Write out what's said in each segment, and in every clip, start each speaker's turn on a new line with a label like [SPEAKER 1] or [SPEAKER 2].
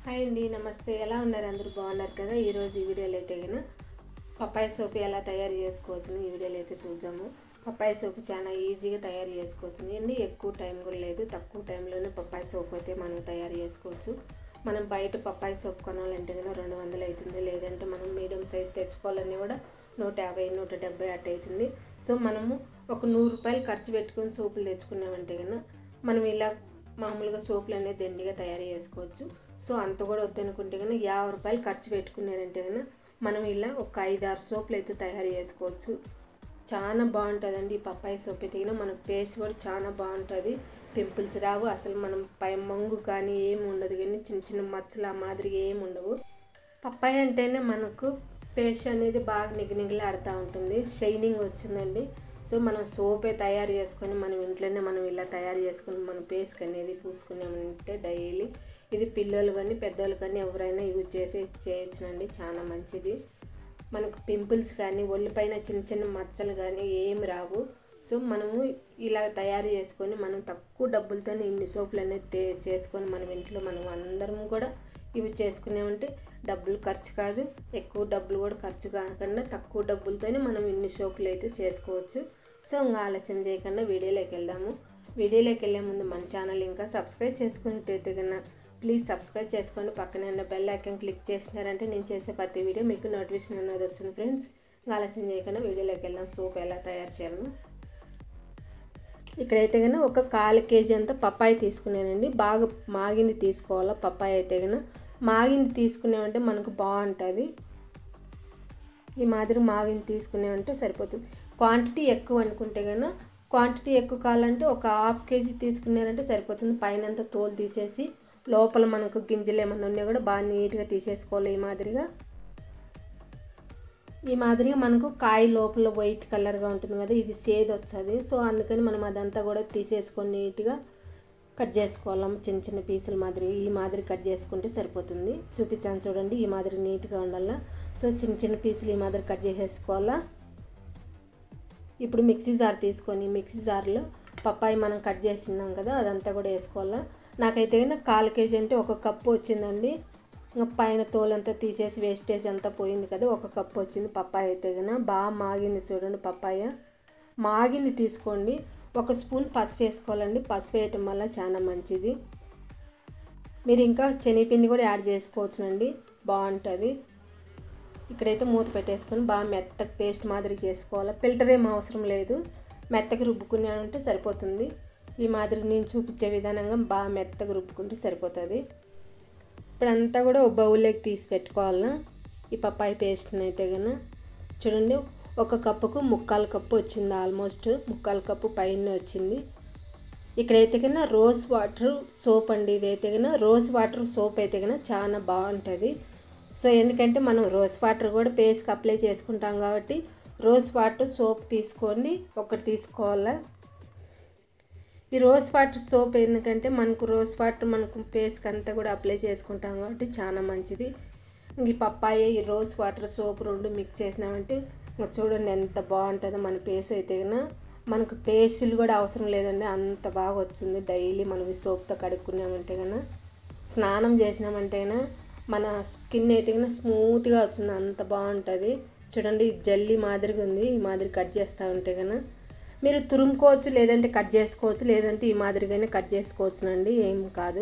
[SPEAKER 1] hi అండి నమస్తే ఎలా ఉన్నారు అందరూ బాగున్నారు కదా ఈరోజు ఈ వీడియోలో అయితే కనుక పప్పాయ సోపు ఎలా తయారు చేసుకోవచ్చు ఈ వీడియోలో అయితే చూద్దాము పప్పాయ సోపు చాలా ఈజీగా తయారు చేసుకోవచ్చు అండి ఎక్కువ టైం కూడా లేదు తక్కువ టైంలోనే పప్పాయ సోపు అయితే మనం తయారు చేసుకోవచ్చు మనం బయట పప్పాయ సోపు కొనాలంటే కనుక రెండు వందలు అవుతుంది లేదంటే మనం మీడియం సైజ్ తెచ్చుకోవాలన్నా కూడా నూట యాభై నూట డెబ్బై అట్ట అవుతుంది సో మనము ఒక నూరు రూపాయలు ఖర్చు పెట్టుకొని సోపులు తెచ్చుకున్నామంటే కనుక మనం ఇలా మామూలుగా సోపులు అనేది దండిగా తయారు చేసుకోవచ్చు సో అంత కూడా వద్దనుకుంటే కనుక యాభై రూపాయలు ఖర్చు పెట్టుకున్నారంటే కనుక మనం ఇలా ఒక ఐదు ఆరు సోపులు అయితే తయారు చేసుకోవచ్చు చాలా బాగుంటుందండి ఈ పప్పాయి సోప్ అయితే కనుక మన ఫేస్ కూడా చాలా బాగుంటుంది పింపుల్స్ రావు అసలు మనం పై మంగు కానీ ఏమి ఉండదు కానీ చిన్న చిన్న మచ్చలు ఆ మాదిరిగా ఏమి ఉండవు పప్పాయి అంటేనే మనకు ఫేస్ అనేది బాగా నిగనిగలాడుతూ ఉంటుంది షైనింగ్ వచ్చిందండి సో మనం సోపే తయారు చేసుకొని మనం ఇంట్లోనే మనం ఇలా తయారు చేసుకొని మన ఫేస్కి అనేది పూసుకున్నామంటే డైలీ ఇది పిల్లలు కానీ పెద్దోళ్ళు కానీ ఎవరైనా యూజ్ చేసి చేయొచ్చునండి చాలా మంచిది మనకు పింపుల్స్ కానీ ఒళ్ళపైన చిన్న చిన్న మచ్చలు కానీ ఏమి రావు సో మనము ఇలా తయారు చేసుకొని మనం తక్కువ డబ్బులతోనే ఇన్ని సోపులు అనేది తే చేసుకొని మనం ఇంట్లో మనం అందరం కూడా ఇవి చేసుకునేమంటే డబ్బులు ఖర్చు కాదు ఎక్కువ డబ్బులు కూడా ఖర్చు కాకుండా తక్కువ డబ్బులతోనే మనం ఇన్ని సోపులు అయితే చేసుకోవచ్చు సో ఇంకా ఆలస్యం చేయకుండా వీడియోలోకి వెళ్దాము వీడియోలోకి వెళ్ళే ముందు మన ఛానల్ ఇంకా సబ్స్క్రైబ్ చేసుకున్నట్టయితే కన్నా ప్లీజ్ సబ్స్క్రైబ్ చేసుకోండి పక్కనే ఉన్న బెల్ ఐకాన్ క్లిక్ చేసినారంటే నేను చేసే ప్రతి వీడియో మీకు నోటిఫికేషన్ అనేది వచ్చింది ఫ్రెండ్స్ ఇంకా ఆలస్యం చేయకుండా వీడియోలోకి వెళ్దాం సోప్ ఎలా తయారు చేయాలని ఇక్కడైతే కనుక ఒక కాలు కేజీ అంతా పప్పాయి తీసుకున్నానండి బాగా మాగింది తీసుకోవాలా పప్పాయి అయితే కనుక మాగింది తీసుకునేవంటే మనకు బాగుంటుంది ఈ మాదిరి మాగింది తీసుకునేవంటే సరిపోతుంది క్వాంటిటీ ఎక్కువ అనుకుంటే కనుక క్వాంటిటీ ఎక్కువ కావాలంటే ఒక హాఫ్ కేజీ తీసుకున్నారంటే సరిపోతుంది పైన తోలు తీసేసి లోపల మనకు గింజలు ఏమన్నా ఉన్నా కూడా బాగా నీట్గా తీసేసుకోవాలి ఈ మాదిరిగా ఈ మాదిరిగా మనకు కాయ లోపల వైట్ కలర్గా ఉంటుంది కదా ఇది సేద్ వచ్చేది సో అందుకని మనం అదంతా కూడా తీసేసుకొని నీట్గా కట్ చేసుకోవాలి చిన్న చిన్న పీసుల మాదిరి ఈ మాదిరి కట్ చేసుకుంటే సరిపోతుంది చూపించాను చూడండి ఈ మాదిరి నీట్గా ఉండాల సో చిన్న చిన్న పీసులు ఈ మాదిరి కట్ చేసేసుకోవాలా ఇప్పుడు మిక్సీ జార్ తీసుకొని మిక్సీ జార్లో పప్పాయి మనం కట్ చేసినాం కదా అదంతా కూడా వేసుకోవాలా నాకైతే కాలు కేజీ అంటే ఒక కప్పు వచ్చిందండి ఇంకా పైన తోలంతా తీసేసి వేస్టేజ్ అంతా పోయింది కదా ఒక కప్పు వచ్చింది పప్పాయ అయితే కన్నా బాగా మాగింది చూడండి పప్పాయ మాగింది తీసుకోండి ఒక స్పూన్ పసుపు వేసుకోవాలండి పసుపు వేయటం వల్ల చాలా మంచిది మీరు ఇంకా శనగపిండి కూడా యాడ్ చేసుకోవచ్చునండి బాగుంటుంది ఇక్కడైతే మూత పెట్టేసుకొని బాగా మెత్తగా పేస్ట్ మాదిరి చేసుకోవాలి ఫిల్టర్ ఏం అవసరం లేదు మెత్తగా రుబ్బుకునే సరిపోతుంది ఈ మాదిరి నేను చూపించే విధానంగా బాగా మెత్తగా రుబ్బుకుంటే సరిపోతుంది ఇప్పుడంతా కూడా ఒక బౌల్లోకి తీసి పెట్టుకోవాలి ఈ పప్పాయి పేస్ట్ని అయితే కన్నా చూడండి ఒక కప్పుకు ముక్కాలు కప్పు వచ్చింది ఆల్మోస్ట్ ముక్కాలు కప్పు పైన వచ్చింది ఇక్కడైతే కన్నా రోజ్ వాటర్ సోప్ అండి ఇదైతే కన్నా రోజ్ వాటర్ సోప్ అయితే కన్నా చాలా బాగుంటుంది సో ఎందుకంటే మనం రోజ్ వాటర్ కూడా ఫేస్కి అప్లై చేసుకుంటాం కాబట్టి రోజ్ వాటర్ సోప్ తీసుకోండి ఒకటి తీసుకోవాలా ఈ రోజ్ వాటర్ సోప్ ఎందుకంటే మనకు రోజ్ వాటర్ మనకు ఫేస్కి అంతా కూడా అప్లై చేసుకుంటాం కాబట్టి చాలా మంచిది ఈ పప్పాయ ఈ రోజ్ వాటర్ సోప్ రెండు మిక్స్ చేసినామంటే ఇంకా చూడండి ఎంత బాగుంటుందో మన ఫేస్ అయితే కన్నా మనకు పేస్టులు కూడా అవసరం లేదండి అంత బాగా వచ్చింది డైలీ మనం ఈ సోప్తో కడుక్కున్నామంటే కన్నా స్నానం చేసినామంటే కన్నా మన స్కిన్ అయితే కన్నా స్మూత్గా వచ్చింది అంత బాగుంటుంది చూడండి జల్లి మాదిరిగా ఉంది ఈ మాదిరి కట్ చేస్తూ ఉంటే కన్నా మీరు తురుముకోవచ్చు లేదంటే కట్ చేసుకోవచ్చు లేదంటే ఈ మాదిరిగానే కట్ చేసుకోవచ్చునండి ఏం కాదు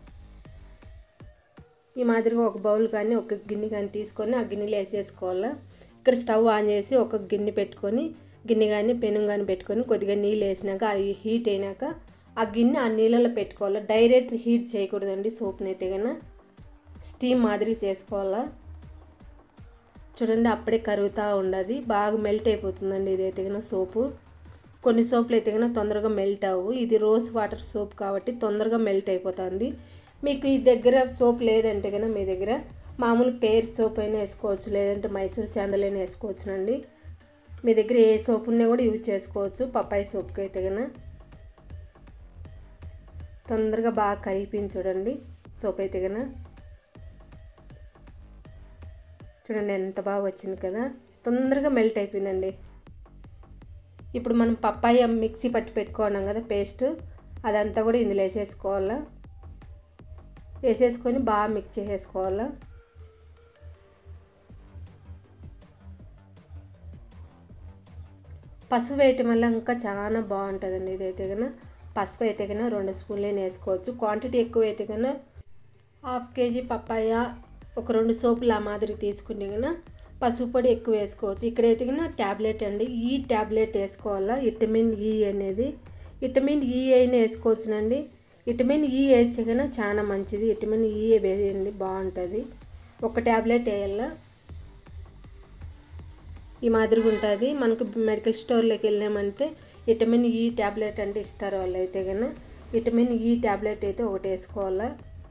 [SPEAKER 1] ఈ మాదిరిగా ఒక బౌల్ కానీ ఒక గిన్నె కానీ తీసుకొని ఆ గిన్నెలో వేసేసుకోవాలా ఇక్కడ స్టవ్ ఆన్ చేసి ఒక గిన్నె పెట్టుకొని గిన్నె కానీ పెను కానీ పెట్టుకొని కొద్దిగా నీళ్ళు వేసినాక అది హీట్ అయినాక ఆ గిన్నె ఆ నీళ్ళలో పెట్టుకోవాలి డైరెక్ట్ హీట్ చేయకూడదండి సోప్ని అయితే కన్నా స్టీమ్ మాదిరి చేసుకోవాలా చూడండి అప్పుడే కరుగుతూ ఉండదు బాగా మెల్ట్ అయిపోతుందండి ఇదైతే కన్నా సోపు కొన్ని సోపులు అయితే కన్నా తొందరగా మెల్ట్ అవ్వు ఇది రోజ్ వాటర్ సోప్ కాబట్టి తొందరగా మెల్ట్ అయిపోతుంది మీకు ఈ దగ్గర సోప్ లేదంటే కన్నా మీ దగ్గర మామూలు పేర్ సోప్ అయినా వేసుకోవచ్చు లేదంటే మైసూర్ శాండల్ అయినా వేసుకోవచ్చునండి మీ దగ్గర ఏ సోప్ ఉన్నా కూడా యూజ్ చేసుకోవచ్చు పప్పాయి సోప్కి అయితే కన్నా తొందరగా బాగా కరిగిపోయింది చూడండి సోప్ అయితే కన్నా చూడండి ఎంత బాగా వచ్చింది కదా తొందరగా మెల్ట్ అయిపోయిందండి ఇప్పుడు మనం పప్పాయ మిక్సీ పట్టి పెట్టుకున్నాం కదా పేస్ట్ అదంతా కూడా ఇందులో వేసేసుకోవాలా వేసేసుకొని బాగా మిక్స్ చేసేసుకోవాలి పసుపు వేయటం వల్ల ఇంకా చాలా బాగుంటుందండి ఇదైతే కన్నా పసుపు అయితే కన్నా రెండు స్పూన్లే వేసుకోవచ్చు క్వాంటిటీ ఎక్కువ అయితే కన్నా హాఫ్ కేజీ పప్పాయ ఒక రెండు సోపులు ఆ మాదిరి తీసుకుంటే కన్నా పసుపు పొడి ఎక్కువ వేసుకోవచ్చు ఇక్కడైతే కన్నా ట్యాబ్లెట్ అండి ఈ ట్యాబ్లెట్ వేసుకోవాలా విటమిన్ ఈ అనేది విటమిన్ ఈ అయినా వేసుకోవచ్చునండి విటమిన్ ఈ వేస్తే కన్నా చాలా మంచిది విటమిన్ ఈ వేయండి బాగుంటుంది ఒక ట్యాబ్లెట్ వేయాలా ఈ మాదిరిగా ఉంటుంది మనకు మెడికల్ స్టోర్లోకి వెళ్ళామంటే విటమిన్ ఈ ట్యాబ్లెట్ అంటే ఇస్తారు వాళ్ళు అయితే కన్నా విటమిన్ ఈ ట్యాబ్లెట్ అయితే ఒకటి వేసుకోవాలా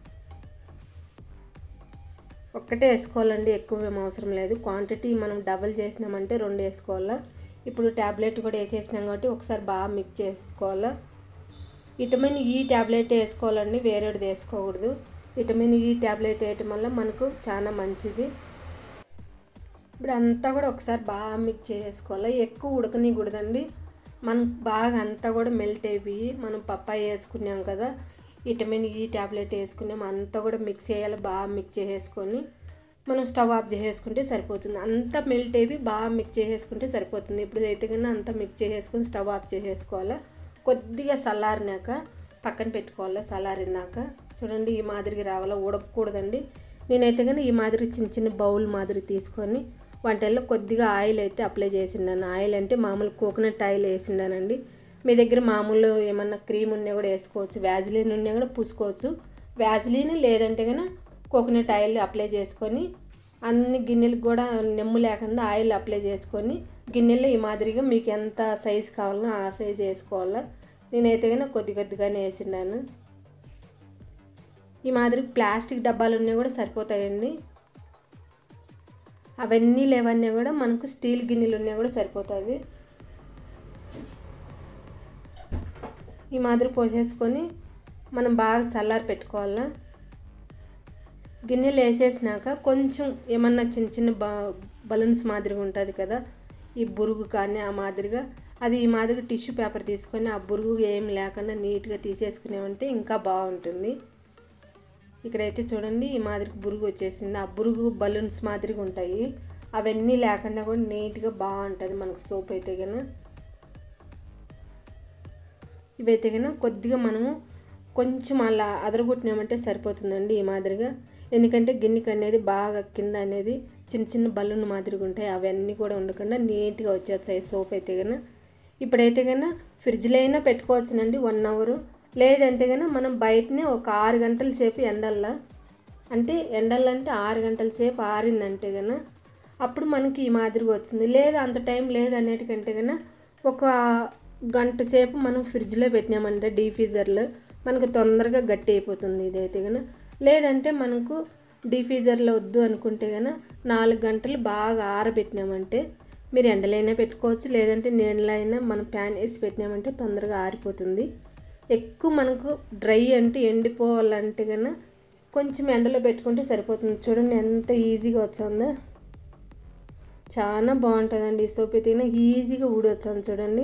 [SPEAKER 1] ఒక్కటే వేసుకోవాలండి ఎక్కువ ఏం అవసరం లేదు క్వాంటిటీ మనం డబల్ చేసినామంటే రెండు వేసుకోవాలా ఇప్పుడు ట్యాబ్లెట్ కూడా వేసేసినాం కాబట్టి ఒకసారి బాగా మిక్స్ చేసుకోవాలా విటమిన్ ఈ ట్యాబ్లెట్ వేసుకోవాలండి వేరేది వేసుకోకూడదు విటమిన్ ఈ ట్యాబ్లెట్ వేయటం వల్ల మనకు చాలా మంచిది ఇప్పుడు అంతా కూడా ఒకసారి బాగా మిక్స్ చేసుకోవాలి ఎక్కువ ఉడకనికూడదండి మనం బాగా అంతా కూడా మెల్ట్ అయిపోయి మనం పప్పాయ వేసుకున్నాం కదా విటమిన్ ఈ ట్యాబ్లెట్ వేసుకున్నాం అంతా కూడా మిక్స్ చేయాలి బాగా మిక్స్ చేసేసుకొని మనం స్టవ్ ఆఫ్ చేసేసుకుంటే సరిపోతుంది అంతా మెల్ట్ అయిపోయి బాగా మిక్స్ చేసేసుకుంటే సరిపోతుంది ఇప్పుడు అయితే కన్నా అంతా మిక్స్ చేసేసుకొని స్టవ్ ఆఫ్ చేసేసుకోవాలి కొద్దిగా చల్లారినాక పక్కన పెట్టుకోవాలి చల్లారినాక చూడండి ఈ మాదిరిగా రావాలా ఉడకకూడదండి నేనైతే కానీ ఈ మాదిరి చిన్న చిన్న బౌల్ మాదిరి తీసుకొని వంటల్లో కొద్దిగా ఆయిల్ అయితే అప్లై చేసిండాను ఆయిల్ అంటే మామూలు కోకోనట్ ఆయిల్ వేసిండానండి మీ దగ్గర మామూలు ఏమన్నా క్రీమ్ ఉన్నా కూడా వేసుకోవచ్చు వ్యాజిలిన్ ఉన్నా కూడా పూసుకోవచ్చు వ్యాజిలిన్ లేదంటే కనుక కోకోనట్ ఆయిల్ అప్లై చేసుకొని అన్ని గిన్నెలకు కూడా నెమ్ము లేకుండా ఆయిల్ అప్లై చేసుకొని గిన్నెల్లో ఈ మాదిరిగా మీకు ఎంత సైజు కావాలనో ఆ సైజు వేసుకోవాలా నేనైతే కనుక కొద్ది కొద్దిగానే వేసిండాను ఈ మాదిరి ప్లాస్టిక్ డబ్బాలు ఉన్నాయి కూడా సరిపోతాయండి అవన్నీ లేవన్నీ కూడా మనకు స్టీల్ గిన్నెలు ఉన్నాయి కూడా సరిపోతుంది ఈ మాదిరి పోసేసుకొని మనం బాగా చల్లారి పెట్టుకోవాలా గిన్నెలు వేసేసినాక కొంచెం ఏమన్నా చిన్న చిన్న బ బలూన్స్ మాదిరిగా ఉంటుంది కదా ఈ బురుగు కానీ ఆ మాదిరిగా అది ఈ మాదిరిగా టిష్యూ పేపర్ తీసుకొని ఆ బురుగు ఏం లేకుండా నీట్గా తీసేసుకునేమంటే ఇంకా బాగుంటుంది ఇక్కడైతే చూడండి ఈ మాదిరికి బురుగు వచ్చేసింది ఆ బురుగు బలూన్స్ మాదిరిగా ఉంటాయి అవన్నీ లేకుండా కూడా నీట్గా బాగుంటుంది మనకు సోప్ అయితే కనుక ఇవైతే కనుక కొద్దిగా మనము కొంచెం అలా అదరగొట్టినామంటే సరిపోతుందండి ఈ మాదిరిగా ఎందుకంటే గిన్నెకి అనేది బాగా కింద అనేది చిన్న చిన్న బలూన్ మాదిరిగా ఉంటాయి అవన్నీ కూడా ఉండకుండా నీట్గా వచ్చేస్తాయి సోప్ అయితే కనుక ఇప్పుడైతే కనుక ఫ్రిడ్జ్లో అయినా పెట్టుకోవచ్చునండి వన్ అవరు లేదంటే కనుక మనం బయటనే ఒక ఆరు గంటల సేపు ఎండల్లా అంటే ఎండలంటే ఆరు గంటల సేపు ఆరిందంటే కనుక అప్పుడు మనకి ఈ మాదిరిగా వచ్చింది లేదు అంత టైం లేదు అనేటికంటే కనుక ఒక గంట సేపు మనం ఫ్రిడ్జ్లో పెట్టినామంటే డీఫ్రీజర్లో మనకు తొందరగా గట్టి అయిపోతుంది ఇదైతే కనుక లేదంటే మనకు డీఫ్రీజర్లో వద్దు అనుకుంటే కనుక నాలుగు గంటలు బాగా ఆరబెట్టినామంటే మీరు ఎండలైనా పెట్టుకోవచ్చు లేదంటే నీళ్ళలో అయినా మనం ప్యాన్ వేసి పెట్టినామంటే తొందరగా ఆరిపోతుంది ఎక్కువ మనకు డ్రై అంటే ఎండిపోవాలంటే కన్నా కొంచెం ఎండలో పెట్టుకుంటే సరిపోతుంది చూడండి ఎంత ఈజీగా వచ్చిందో చాలా బాగుంటుందండి ఈ సోప్ అయితే ఈజీగా ఊడొచ్చాను చూడండి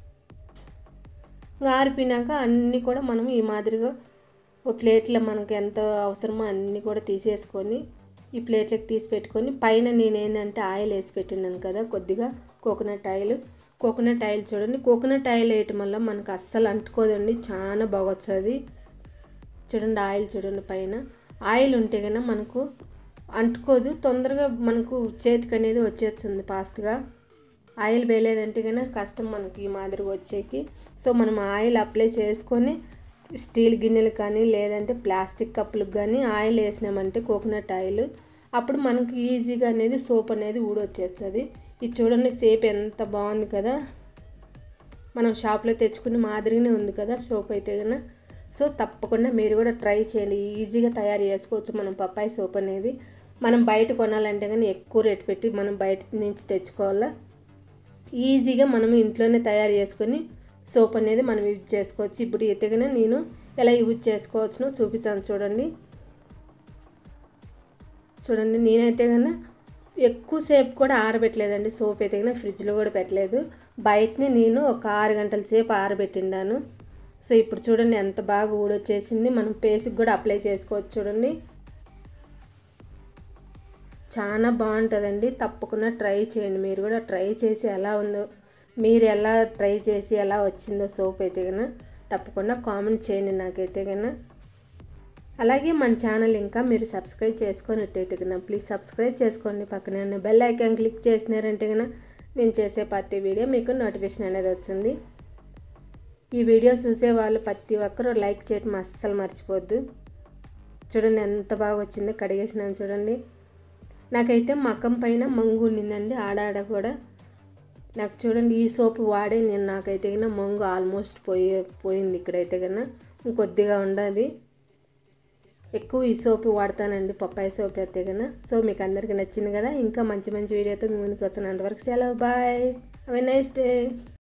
[SPEAKER 1] ఇంకా ఆరిపోయినాక అన్నీ కూడా మనం ఈ మాదిరిగా ఒక ప్లేట్లో మనకు ఎంత అవసరమో అన్నీ కూడా తీసేసుకొని ఈ ప్లేట్లకు తీసి పెట్టుకొని పైన నేనేంటంటే ఆయిల్ వేసి పెట్టినాను కదా కొద్దిగా కోకోనట్ ఆయిల్ కోకోనట్ ఆయిల్ చూడండి కోకోనట్ ఆయిల్ వేయటం వల్ల మనకు అస్సలు అంటుకోదండి చాలా బాగా వస్తుంది చూడండి ఆయిల్ చూడండి పైన ఆయిల్ ఉంటే కనుక మనకు అంటుకోదు తొందరగా మనకు చేతికి అనేది వచ్చేస్తుంది ఫాస్ట్గా ఆయిల్ వేయలేదంటే కనుక కష్టం మనకి ఈ మాదిరిగా వచ్చేకి సో మనం ఆయిల్ అప్లై చేసుకొని స్టీల్ గిన్నెలు కానీ లేదంటే ప్లాస్టిక్ కప్పులకు కానీ ఆయిల్ వేసినామంటే కోకోనట్ ఆయిల్ అప్పుడు మనకు ఈజీగా అనేది సోప్ అనేది ఊడొచ్చేస్తుంది ఇది చూడండి సేప్ ఎంత బాగుంది కదా మనం షాప్లో తెచ్చుకునే మాదిరిగానే ఉంది కదా సోప్ అయితే కనుక సో తప్పకుండా మీరు కూడా ట్రై చేయండి ఈజీగా తయారు చేసుకోవచ్చు మనం పప్పాయి సోప్ అనేది మనం బయట కొనాలంటే కానీ ఎక్కువ రేట్ పెట్టి మనం బయట నుంచి తెచ్చుకోవాలా ఈజీగా మనం ఇంట్లోనే తయారు చేసుకొని సోప్ అనేది మనం యూజ్ చేసుకోవచ్చు ఇప్పుడు ఎత్తగానే నేను ఎలా యూజ్ చేసుకోవచ్చునో చూపించాను చూడండి చూడండి నేనైతే కన్నా ఎక్కువసేపు కూడా ఆరబెట్టలేదండి సోప్ అయితే కన్నా ఫ్రిడ్జ్లో కూడా పెట్టలేదు బయటనే నేను ఒక ఆరు గంటల సేపు ఆరబెట్టిండాను సో ఇప్పుడు చూడండి ఎంత బాగా ఊడొచ్చేసింది మనం ఫేస్కి కూడా అప్లై చేసుకోవచ్చు చూడండి చాలా బాగుంటుందండి తప్పకుండా ట్రై చేయండి మీరు కూడా ట్రై చేసి ఎలా ఉందో మీరు ఎలా ట్రై చేసి ఎలా వచ్చిందో సోప్ అయితే కన్నా తప్పకుండా కామెంట్ చేయండి నాకైతే కన్నా అలాగే మన ఛానల్ ఇంకా మీరు సబ్స్క్రైబ్ చేసుకున్నట్టయితే కన్నా ప్లీజ్ సబ్స్క్రైబ్ చేసుకోండి పక్కనే ఉన్న బెల్ ఐకాన్ క్లిక్ చేసినారంటే కన్నా నేను చేసే ప్రతి వీడియో మీకు నోటిఫికేషన్ అనేది వచ్చింది ఈ వీడియో చూసే వాళ్ళు ప్రతి ఒక్కరూ లైక్ చేయడం అస్సలు మర్చిపోద్దు చూడండి ఎంత బాగా వచ్చిందో కడిగేసినాను చూడండి నాకైతే మకం పైన మంగు ఉండిందండి ఆడాడ కూడా నాకు చూడండి ఈ సోప్ వాడే నేను నాకైతే కన్నా మంగు ఆల్మోస్ట్ పోయి పోయింది ఇక్కడైతే కన్నా ఇంకొద్దిగా ఉండదు ఎక్కువ ఈ సోపు వాడతానండి పప్పాయి సోప్ అయితే కన్నా సో మీకు అందరికీ నచ్చింది కదా ఇంకా మంచి మంచి వీడియోతో మీ ముందుకు వచ్చినంతవరకు సెలవు bye have a nice day